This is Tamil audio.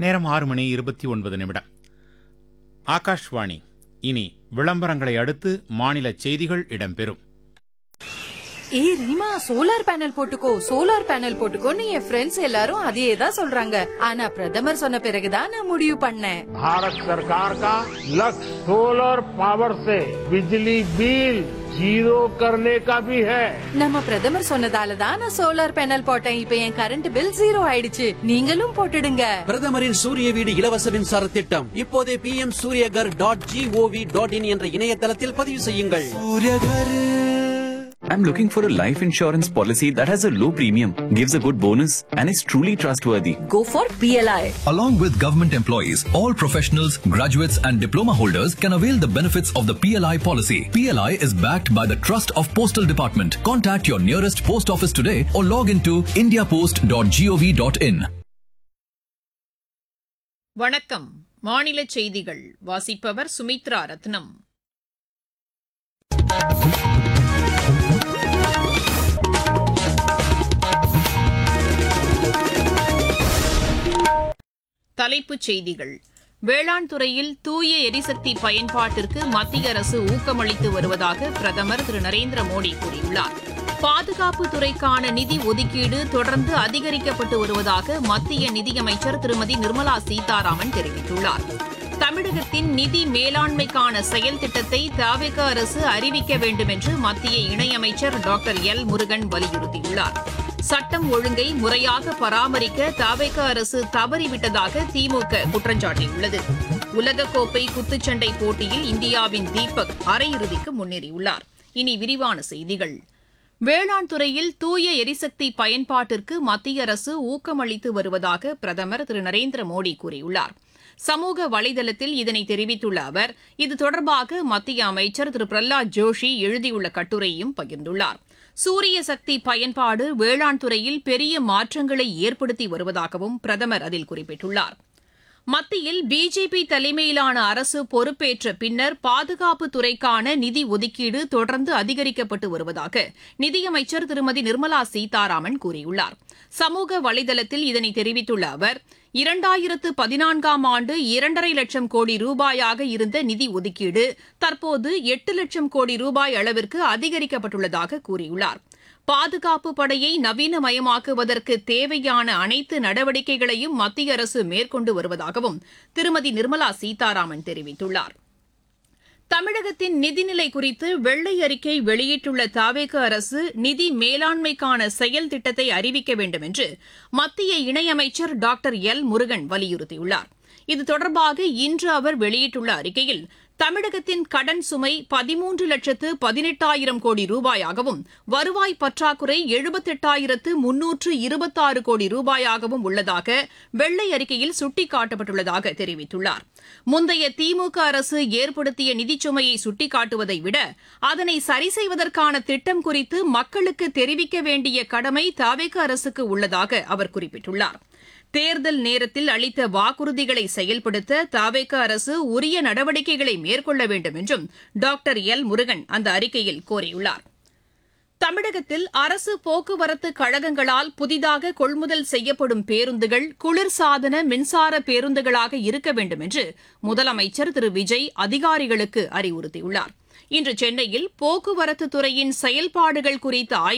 நேரம் ஆறு மணி இருபத்தி ஒன்பது நிமிடம் ஆகாஷ்வாணி இனி விளம்பரங்களை அடுத்து மாநில செய்திகள் இடம்பெறும் ஏய் ரீமா சோலார் பேனல் போட்டுக்கோ சோலார் பேனல் போட்டுக்கோன்னு என் ஃப்ரெண்ட்ஸ் எல்லாரும் அதையே தான் சொல்றாங்க ஆனா பிரதமர் சொன்ன பிறகுதான் நான் முடிவு பண்ணேன் भारत सरकार का लक्ष्य सोलर पावर से बिजली बिल जीरो करने का भी है நம்ம பிரதமர் சொன்னதால தான் நான் சோலார் பேனல் போட்டேன் இப்ப என் கரண்ட் பில் ஜீரோ ஆயிடுச்சு நீங்களும் போட்டுடுங்க பிரதமரின் சூரிய வீடு இலவச மின்சார திட்டம் இப்போதே P M Suryaghar dot GOV dot in என்ற இணையதளத்தில் பதிவு செய்யுங்கள் I'm looking for a life insurance policy that has a low premium, gives a good bonus, and is truly trustworthy. Go for PLI Along with government employees, all professionals, graduates, and diploma holders can avail the benefits of the PLI policy. PLI is backed by the Trust of Postal Department. Contact your nearest post office today or log into indiapost.gov.in. வணக்கம் மாநில செய்திகள் வாசிப்பவர் சுமித்ரா ரத்னம் தலைப்புச் செய்திகள் வேளாண் துறையில் தூய எரிசக்தி பயன்பாட்டிற்கு மத்திய அரசு ஊக்கமளித்து வருவதாக பிரதமர் திரு நரேந்திர மோடி கூறியுள்ளார் பாதுகாப்பு துறைக்கான நிதி ஒதுக்கீடு தொடர்ந்து அதிகரிக்கப்பட்டு வருவதாக மத்திய நிதியமைச்சர் திருமதி நிர்மலா சீதாராமன் தெரிவித்துள்ளார் தமிழகத்தின் நிதி மேலாண்மைக்கான செயல் திட்டத்தை தவிக அரசு அறிவிக்க வேண்டும் என்று மத்திய இணையமைச்சர் டாக்டர் எல் முருகன் வலியுறுத்தியுள்ளார் சட்டம் ஒழுங்கை முறையாக பராமரிக்க தவிக அரசு தவறிவிட்டதாக திமுக குற்றஞ்சாட்டியுள்ளது உலகக்கோப்பை குத்துச்சண்டை போட்டியில் இந்தியாவின் தீபக் அரையிறுதிக்கு முன்னேறியுள்ளார் இனி விரிவான செய்திகள் வேளாண் துறையில் தூய எரிசக்தி பயன்பாட்டிற்கு மத்திய அரசு ஊக்கமளித்து வருவதாக பிரதமர் திரு நரேந்திர மோடி கூறியுள்ளார் சமூக வலைதளத்தில் இதனை தெரிவித்துள்ள அவர் இது தொடர்பாக மத்திய அமைச்சர் திரு பிரஹ்லாத் ஜோஷி எழுதியுள்ள கட்டுரையும் பகிர்ந்துள்ளார் சூரிய சக்தி பயன்பாடு வேளாண் துறையில் பெரிய மாற்றங்களை ஏற்படுத்தி வருவதாகவும் பிரதமர் அதில் குறிப்பிட்டுள்ளார் மத்தியில் பிஜேபி தலைமையிலான அரசு பொறுப்பேற்ற பின்னர் பாதுகாப்பு துறைக்கான நிதி ஒதுக்கீடு தொடர்ந்து அதிகரிக்கப்பட்டு வருவதாக நிதியமைச்சர் திருமதி நிர்மலா சீதாராமன் கூறியுள்ளார் சமூக வலைதளத்தில் இதனை தெரிவித்துள்ள அவர் இரண்டாயிரத்து பதினான்காம் ஆண்டு இரண்டரை லட்சம் கோடி ரூபாயாக இருந்த நிதி ஒதுக்கீடு தற்போது எட்டு லட்சம் கோடி ரூபாய் அளவிற்கு அதிகரிக்கப்பட்டுள்ளதாக கூறியுள்ளார் பாதுகாப்பு படையை நவீனமயமாக்குவதற்கு தேவையான அனைத்து நடவடிக்கைகளையும் மத்திய அரசு மேற்கொண்டு வருவதாகவும் திருமதி நிர்மலா சீதாராமன் தெரிவித்துள்ளார் தமிழகத்தின் நிதிநிலை குறித்து வெள்ளை அறிக்கை வெளியிட்டுள்ள தாவேக அரசு நிதி மேலாண்மைக்கான செயல் திட்டத்தை அறிவிக்க வேண்டும் என்று மத்திய இணையமைச்சர் டாக்டர் எல் முருகன் வலியுறுத்தியுள்ளார் இது தொடர்பாக இன்று அவர் வெளியிட்டுள்ள அறிக்கையில் தமிழகத்தின் கடன் சுமை பதிமூன்று லட்சத்து பதினெட்டாயிரம் கோடி ரூபாயாகவும் வருவாய் பற்றாக்குறை எழுபத்தெட்டாயிரத்து முன்னூற்று இருபத்தாறு கோடி ரூபாயாகவும் உள்ளதாக வெள்ளை அறிக்கையில் சுட்டிக்காட்டப்பட்டுள்ளதாக தெரிவித்துள்ளார் முந்தைய திமுக அரசு ஏற்படுத்திய நிதிச்சுமையை சுட்டிக்காட்டுவதை விட அதனை சரி செய்வதற்கான திட்டம் குறித்து மக்களுக்கு தெரிவிக்க வேண்டிய கடமை தவிக அரசுக்கு உள்ளதாக அவர் குறிப்பிட்டுள்ளார் தேர்தல் நேரத்தில் அளித்த வாக்குறுதிகளை செயல்படுத்த தவேக அரசு உரிய நடவடிக்கைகளை மேற்கொள்ள வேண்டும் என்றும் டாக்டர் எல் முருகன் அந்த அறிக்கையில் கோரியுள்ளார் தமிழகத்தில் அரசு போக்குவரத்து கழகங்களால் புதிதாக கொள்முதல் செய்யப்படும் பேருந்துகள் குளிர்சாதன மின்சார பேருந்துகளாக இருக்க வேண்டும் என்று முதலமைச்சர் திரு விஜய் அதிகாரிகளுக்கு அறிவுறுத்தியுள்ளார் இன்று சென்னையில் போக்குவரத்து துறையின் செயல்பாடுகள் குறித்த ஆய்வு